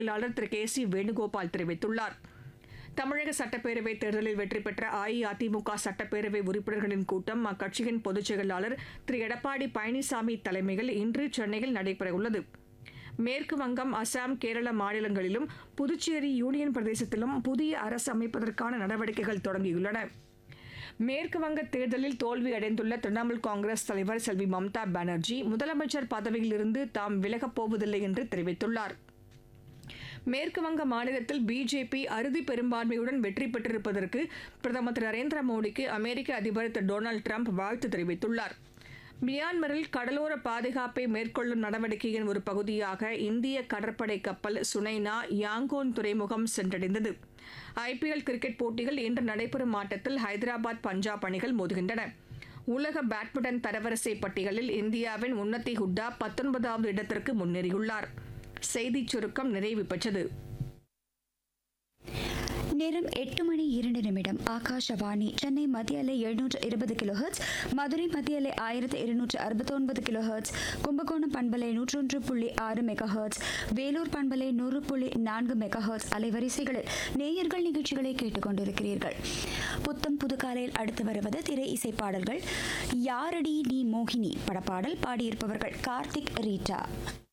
செயலாளர் திரு K C Venugopal தெரிவித்துள்ளார் தமிழக சட்டப்பேரவைத் தேர்தலில் வெற்றி பெற்ற அஇஅதிமுக சட்டப்பேரவை உறுப்பினர்களின் கூட்டம் அக்கட்சியின் பொதுச் செயலாளர் திரு எடப்பாடி பழனிசாமி தலைமையில் இன்று சென்னையில் நடைபெறவுள்ளது மேற்கு வங்கம் அசாம் கேரள மாநிலங்களிலும் புதுச்சேரி யூனியன் பிரதேசத்திலும் புதிய அரசு அமைப்பதற்கான நடவடிக்கைகள் தொடங்கியுள்ளன மேற்கு வங்க தேர்தலில் தோல்வி அடைந்துள்ள திரிணாமுல் காங்கிரஸ் தலைவர் செல்வி மம்தா பானர்ஜி முதலமைச்சர் பதவியிலிருந்து தாம் விலகப் போவதில்லை என்று தெரிவித்துள்ளார் மேற்கு வங்க மாநிலத்தில் பிஜேபி அறுதி பெரும்பான்மையுடன் வெற்றி பெற்றிருப்பதற்கு பிரதமர் திரு நரேந்திர மோடிக்கு அமெரிக்க அதிபர் திரு டொனால்டு ட்ரம்ப் வாழ்த்து தெரிவித்துள்ளார் மியான்மரில் கடலோர பாதுகாப்பை மேற்கொள்ளும் நடவடிக்கையின் ஒரு பகுதியாக இந்திய கடற்படை கப்பல் சுனைனா யாங்கோன் துறைமுகம் சென்றடைந்தது ஐபிஎல் கிரிக்கெட் போட்டியில் இன்று நடைபெறும் ஆட்டத்தில் ஹைதராபாத் பஞ்சாப் அணிகள் மோதுகின்றன உலக பேட்மிண்டன் தரவரிசை பட்டியலில் இந்தியாவின் உன்னதி ஹுட்டா பத்தொன்பதாவது இடத்திற்கு முன்னேறியுள்ளார் செய்திச் சுருக்கம் நிறைவு பெற்றது நேரம் எட்டு மணி இரண்டு நிமிடம் ஆகாஷவாணி சென்னை மத்திய அலை எழுநூற்று இருபது கிலோஹெர்ட்ஸ் மதுரை மத்திய அலை ஆயிரத்து இருநூற்று அறுபத்தொன்பது கிலோஹெர்ட்ஸ் கும்பகோணம் பண்பலை நூற்றொன்று புள்ளி ஆறு மெகா ஹெர்ட்ஸ் வேலூர் பண்பலை நூறு புள்ளி நான்கு மெகா ஹெர்ட்ஸ் அலைவரிசைகளில் நேயர்கள் நிகழ்ச்சிகளை கேட்டுக்கொண்டிருக்கிறீர்கள் புத்தம் புது காலையில் அடுத்து வருவது திரை இசை பாடல்கள் யாரடி நீ மோகினி படப்பாடல் பாடியிருப்பவர்கள் கார்த்திக் ரீட்டா